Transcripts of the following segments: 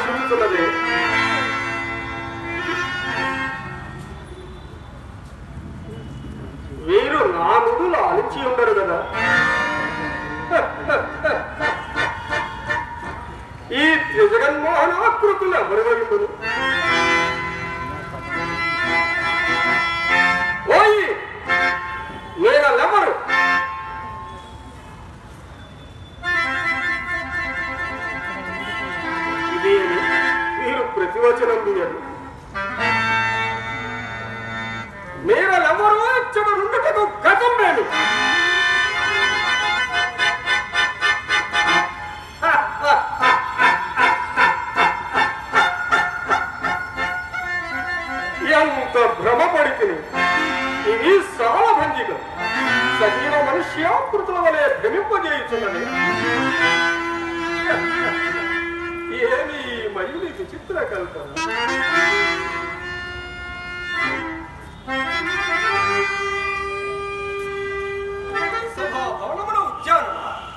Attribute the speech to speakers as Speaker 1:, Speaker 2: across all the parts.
Speaker 1: పరవశించుతున్నది వీరు నా నుడులు ఆలించి ఉండరు కదా ఈ త్రిజగన్మోహనాకృతులు ఎవరి వైపును ఓయి నేనెవరు ఇదేమి మీరు ప్రతివచనం మీయరు మీరెవరు ఇక్కడ నుండుటకు గతం లేదు ఎంత భ్రమపడితిని ఇవి సాలభంజికం సజీవ మనుష్యాకృతుల వలె భ్రమింపజేయుచున్నది ఏమి ఈ మయుని విచిత్ర కల్పన సభాభవనమున ఉద్యానం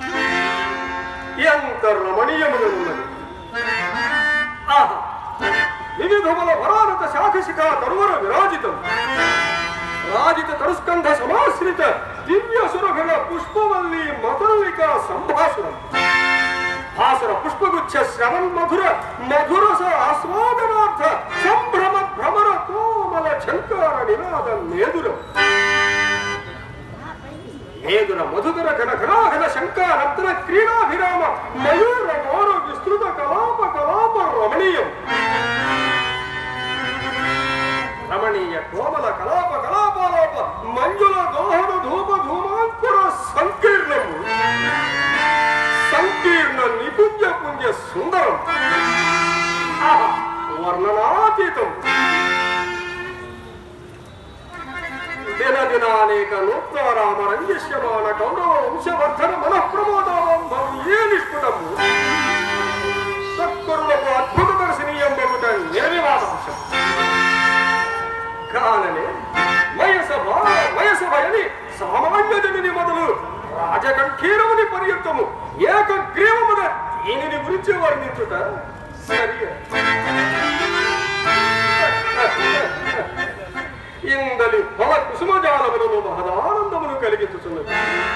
Speaker 1: ఎంత రమణీయముగా ఉన్నది ఆహా వివిధముల వరానత శాఖశిఖ తరువర విరాజితం రాజిత తరుస్కంధ సమాశ్రిత దివ్య సురభిల పుష్పవల్లి మతల్లిక సంభాషణం భాసుర పుష్పగుచ్ఛ శ్రవణ్ మధుర మధురస ఆస్వాదనార్థ సంభ్రమ భ్రమర కోమల ఝంకార నినాద నేదురం నేదుర మధుకర ఘన ఘనాఘన శంకారత్న క్రీడాభిరామ మయూర గౌర విస్తృత కలాప కలాప రమణీయం రమణీయ కోమల కలాప కలాపాలోప మంజుల దోహన ధూప ధూమాంకుర సంకీర్ణము సంకీర్ణ నిపుంజ పుంజ సుందరం ఆహా, వర్ణనాతీతం దిన దినానేక నూత్నారామ రంజిష్యమాన కౌరవ వంశవర్ధన మన ప్రమోదావంభం ఏ నిష్పుటము సత్కరులకు అద్భుత దర్శనీయం బగుట నిర్వివాదాంశం కాననే వయసభ వయసభ అని సామాన్యజనుని మొదలు రాజకంఠీరముని పర్యంతము ఏకగ్రీవమున దీనిని గురించి వర్ణించుట సరిగా ఇందలి ఫల కుసుమజాలములను మహదానందమును కలిగించుతున్నది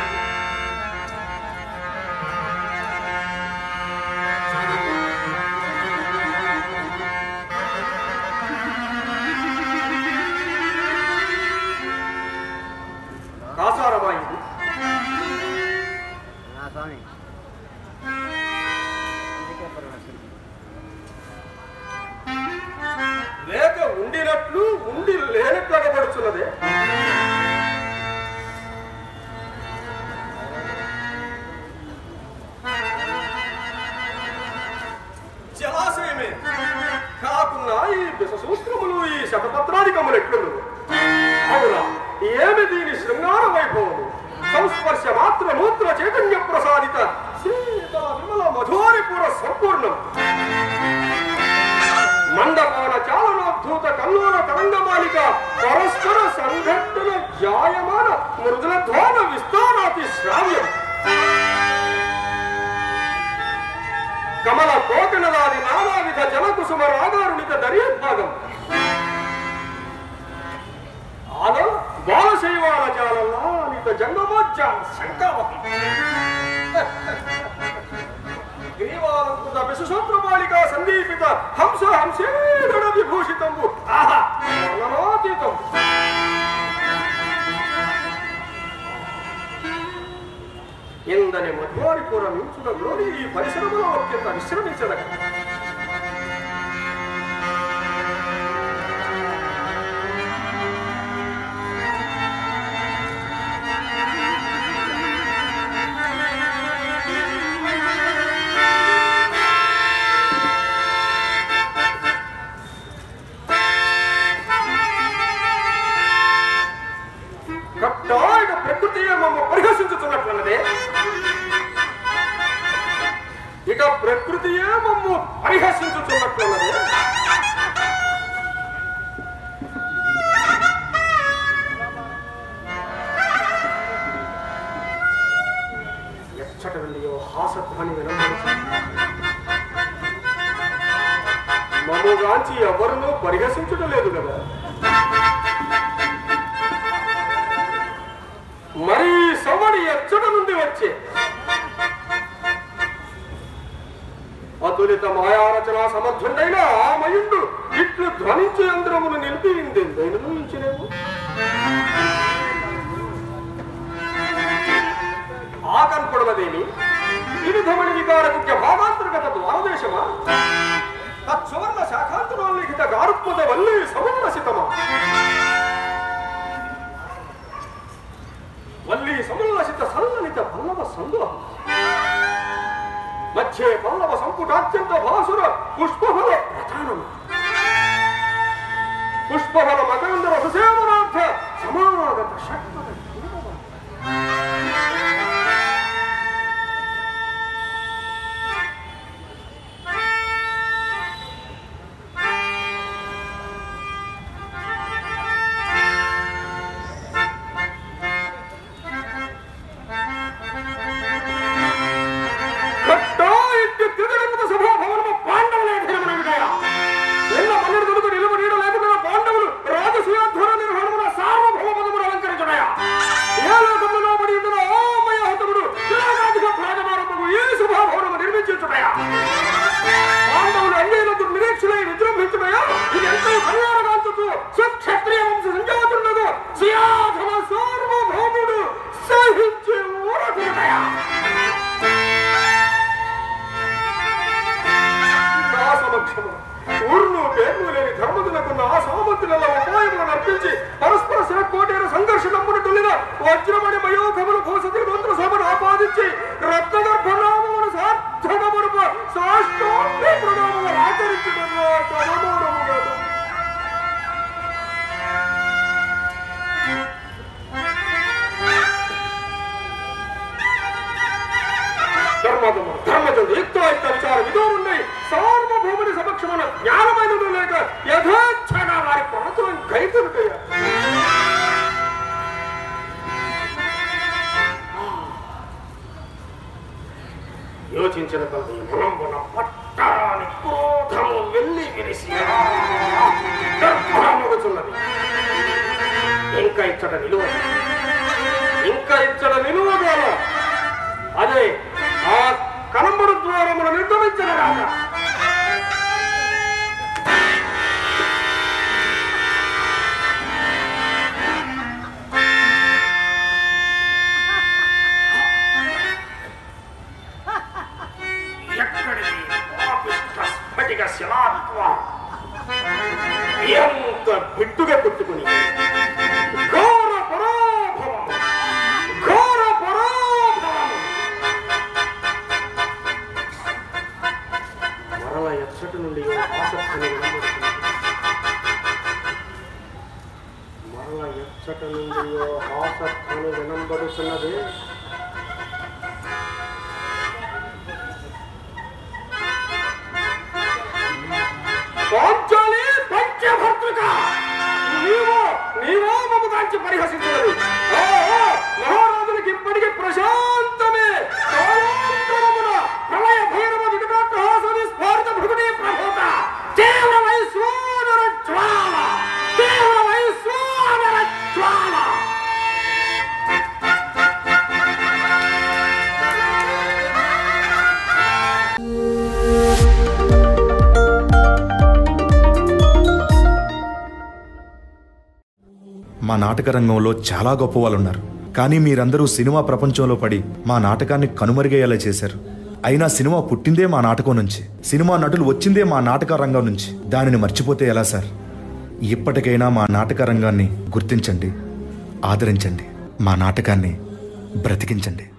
Speaker 1: కాసారమా ఇది
Speaker 2: నా స్వామి అందుకే పరమేశ్వరుడు.
Speaker 1: లేక ఉండినట్లు ఉండి లేనట్లు అనబడుచున్నదే జలాశయమే కాకున్నా ఈ విషసూత్రములు ఈ శతపత్రాధికములు ఎట్లును అవునా ఏమి దీని శృంగార వైభవము సంస్పర్శ మాత్ర నూత్ర చైతన్య ప్రసాదిత శ్రీతల విమల మధురిపుర సంపూర్ణం మండపాన చాలనోద్ధూత కల్లోల తరంగమాలిక పరస్పర సంఘటన జాయమాన మృదుల ధ్వాన విస్తారాతి శ్రావ్యం కమల కోకనలాది నానావిధ జలకుసుమ రాగారుణిత దర్యద్భాగం ఆన బాలశైవాల జాలలాలిత జంగమోజ్జాల శంకావహం గ్రీవాలంకృత విశుసూత్రమాలిక సందీపిత హంస హంసేగణ విభూషితంబు ఆహా వర్ణనాతీతం ఇందని మధ్వారిపుర మించుటలోని ఈ పరిశ్రమలో అత్యంత విశ్రమించదగ కట్టాయిన ప్రకృతియే మమ్మ పరిహసించుతున్నట్లన్నదే ఇక ప్రకృతియే మమ్ము పరిహసించుతున్నట్లున్నదే ఎచ్చట వెళ్ళియో హాసధ్వని వినబడుతుంది మమ్మగాంచి ఎవరినూ పరిహసించడం లేదు కదా మరి సవడి ఎచ్చట నుండి వచ్చే అతులిత మాయారచన సమర్థుడైన ఆ మయుండు ఇట్లు ధ్వనించే యంత్రమును నిలిపి ఇందెందైనను ఇచ్చినేము ఆ కనపడమదేమి వివిధమణి వికారకుట్య భావాంతర్గత ద్వారదేశమా తత్సువర్ణ శాఖాంతరోల్లిఖిత గారుత్పద వల్లి సముల్లసితమా వల్లి సముల్లసిత సల్లలిత పల్లవ సందుహం మధ్యే పల్లవ సంపుటాత్యంత భాసుర పుష్పఫల ప్రధానం పుష్పఫల మకరందర సుసేవనార్థ సమాగత షట్పద కట్టా ఇట్టి తిరుగడపద సభాభవనము పాండవులే ధనమునవిడయ. ఎల్ల మల్లెడుగులకు నిలబడీడ లేకుండా పాండవులు రాజసూయాధ్వర నిర్వహణమున సార్వభౌమపదమును అలంకరించుడయ. ఏ లోకములో పడి ఉండిన ఓ మయోహతముడు త్రిలోకాధిక ప్రాణమారముకు ఈ సభాభవనము నిర్మించుచుడయ. పాండవులు అన్యులకు నిరీక్షలై విజృంభించుడయ. ఇది ఎంతో కళ్యాణకాంతుకు సుక్షత్రియ వంశ సంజాతులకు సుయాధన సార్వభౌముడు సహించే ఊరకుడయ. నా సమక్షము ఊరును పేర్లు లేని ధర్మదులకున్న ఆ సామంతులలో ఉపాయములను అర్పించి పరస్పర శిరకోటేరు సంఘర్షణమునటులిన వజ్రమణి మయోఖములు భూసతి మంత్ర సభను ఆపాదించి రత్నగర్భనామమును సార్థకమును సాష్టాంగ ప్రణామములు ఆచరించుటలో కమనోరము కాదు. ధర్మము ధర్మజుడు యుక్తయుక్త విచార విధులున్నాయి సార్వభౌముని సమక్షమున జ్ఞానమైనడు లేక యథేచ్ఛగా వారి ప్రవచనం కైతులుటయ్యా యోచించిన కొద్ది మనంబున పట్టరాని క్రోధము వెళ్ళి విరిసి గర్భమగుచున్నది ఇంకా ఇచ్చట నిలువ ఇంకా ఇచ్చట నిలువగల అదే ఆ కనంబడు ద్వారమును నిర్గమించిన రాజా ఎక్కడిది పాపిష్ట స్ఫటిక శిలాత్వ ఎంత బిట్టుగా పెట్టుకుని ఘోర పరాభవం ఘోర పరాభవం మరల ఎచ్చటి నుండి ఆసక్తిని వినబడుతుంది మరల ఎచ్చట నుండి ఆసక్తిని వినబడుతున్నది పాంచాలి పంచభర్తృక నీవో నీవో మమతాంచి పరిహసించలేదు ఓ, ఓ, మహారాజునికి ఇప్పటికి ప్రశాంతమే కాలాంతరమున ప్రళయ భైరవ వికటాట్టహాసని స్ఫారిత భృగుడి ప్రభూత తీవ్ర వైశ్వానర జ్వాల తీవ్ర వైశ్వానర జ్వాల
Speaker 2: మా నాటక రంగంలో చాలా గొప్ప వాళ్ళు ఉన్నారు కానీ మీరందరూ సినిమా ప్రపంచంలో పడి మా నాటకాన్ని కనుమరుగయ్యేలా చేశారు అయినా సినిమా పుట్టిందే మా నాటకం నుంచి సినిమా నటులు వచ్చిందే మా నాటక రంగం నుంచి దానిని మర్చిపోతే ఎలా సార్ ఇప్పటికైనా మా నాటక రంగాన్ని గుర్తించండి ఆదరించండి మా నాటకాన్ని బ్రతికించండి